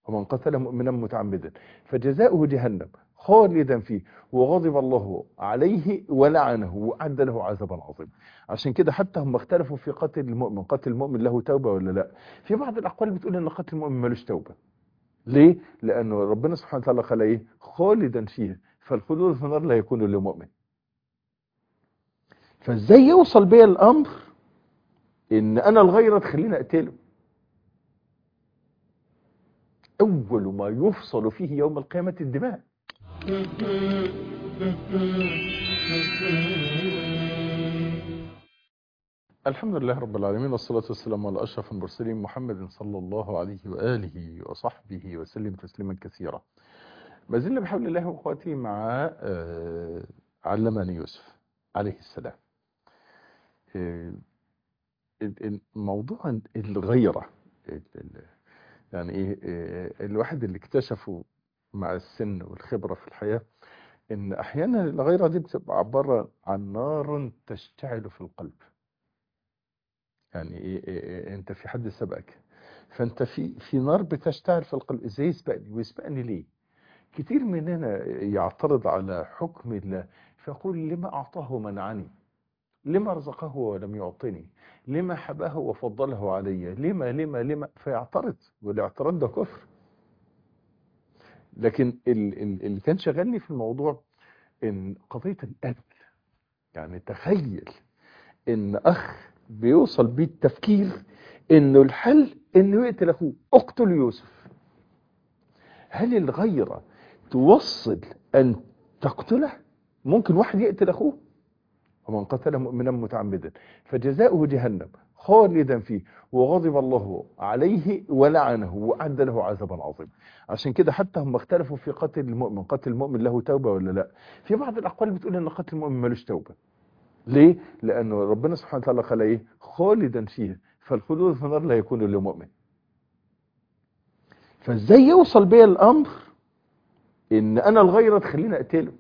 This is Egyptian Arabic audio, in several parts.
ومن قتل مؤمنا متعمدا فجزاؤه جهنم خالدا فيه وغضب الله عليه ولعنه وأعد له عذابا عظيما عشان كده حتى هم اختلفوا في قتل المؤمن قتل المؤمن له توبة ولا لا في بعض الأقوال بتقول أن قتل المؤمن ملوش توبة ليه؟ لأنه ربنا سبحانه وتعالى قال إيه خالدا فيه فالخلود في النار لا يكون لمؤمن فازاي يوصل بيا الأمر إن أنا الغيرة تخليني أقتله أول ما يفصل فيه يوم القيامة الدماء الحمد لله رب العالمين والصلاة والسلام على أشرف المرسلين محمد صلى الله عليه وآله وصحبه وسلم تسليما كثيرا ما زلنا بحول الله وأخواتي مع علمني يوسف عليه السلام موضوع الغيرة يعني ايه الواحد اللي اكتشفه مع السن والخبرة في الحياة ان احيانا الغيرة دي بتبقى عبارة عن نار تشتعل في القلب يعني إيه, إيه انت في حد سبقك فانت في في نار بتشتعل في القلب ازاي يسبقني ويسبقني ليه كتير مننا يعترض على حكم الله فيقول لما اعطاه منعني لما رزقه ولم يعطني لما حباه وفضله علي لما لما لما فيعترض والاعتراض ده كفر لكن اللي كان شغلني في الموضوع ان قضية القتل يعني تخيل ان اخ بيوصل بيه التفكير انه الحل انه يقتل اخوه اقتل يوسف هل الغيرة توصل ان تقتله ممكن واحد يقتل اخوه ومن قتل مؤمنا متعمدا فجزاؤه جهنم خالدا فيه وغضب الله عليه ولعنه وأعد له عذابا عظيما عشان كده حتى هم اختلفوا في قتل المؤمن قتل المؤمن له توبة ولا لا في بعض الأقوال بتقول أن قتل المؤمن ملوش توبة ليه؟ لأنه ربنا سبحانه وتعالى قال إيه خالدا فيه فالخلود في النار لا يكون لمؤمن فازاي يوصل بيا الأمر إن أنا الغيرة تخليني أقتله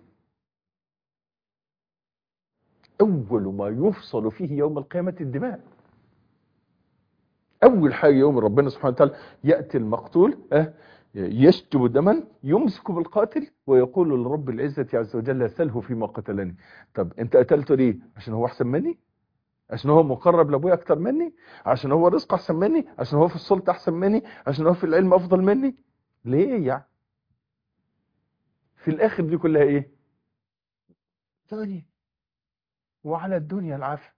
أول ما يفصل فيه يوم القيامة الدماء أول حاجة يوم ربنا سبحانه وتعالى يأتي المقتول يشتم دما يمسك بالقاتل ويقول لرب العزة عز وجل سله فيما قتلني طب أنت قتلته ليه عشان هو أحسن مني عشان هو مقرب لأبويا أكتر مني عشان هو رزق أحسن مني عشان هو في السلطة أحسن مني عشان هو في العلم أفضل مني ليه يعني في الآخر دي كلها إيه ثانية وعلى الدنيا العافية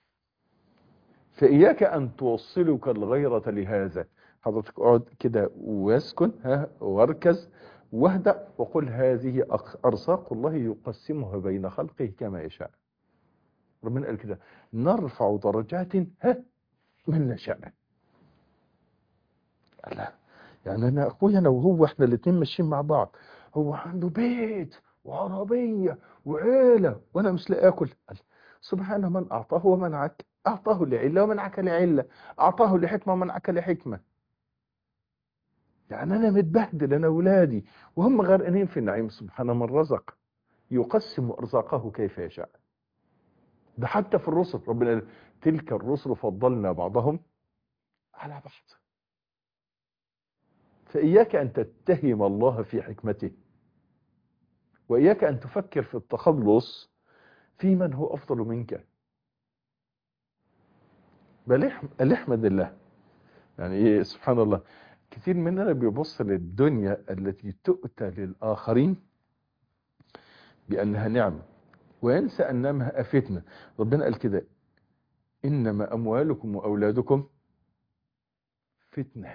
فإياك أن توصلك الغيرة لهذا حضرتك اقعد كده واسكن ها واركز واهدأ وقل هذه أرزاق الله يقسمها بين خلقه كما يشاء ربنا قال كده نرفع درجات ها من نشاء لا يعني أنا أخويا أنا وهو إحنا الاتنين ماشيين مع بعض هو عنده بيت وعربية وعيلة وأنا مش لاقي أكل سبحان من أعطاه ومنعك أعطاه لعلة ومنعك لعلة أعطاه لحكمة ومنعك لحكمة يعني أنا متبهدل أنا أولادي وهم غرقانين في النعيم سبحان من رزق يقسم أرزاقه كيف يشاء ده حتى في الرسل ربنا قال تلك الرسل فضلنا بعضهم على بعض فإياك أن تتهم الله في حكمته وإياك أن تفكر في التخلص في من هو أفضل منك بل احمد الله يعني إيه سبحان الله كثير مننا بيبص للدنيا التي تؤتى للآخرين بأنها نعمة وينسى أنها فتنة ربنا قال كده إنما أموالكم وأولادكم فتنة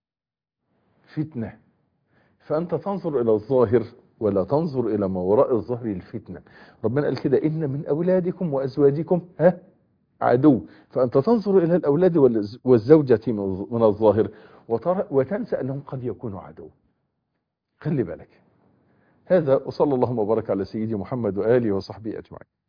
فتنة فأنت تنظر إلى الظاهر ولا تنظر إلى ما وراء الظهر الفتنة ربنا قال كده إن من أولادكم وأزواجكم ها عدو فأنت تنظر إلى الأولاد والزوجة من الظاهر وتنسى أنهم قد يكونوا عدو خلي بالك هذا وصلى اللهم وبارك على سيدي محمد وآله وصحبه أجمعين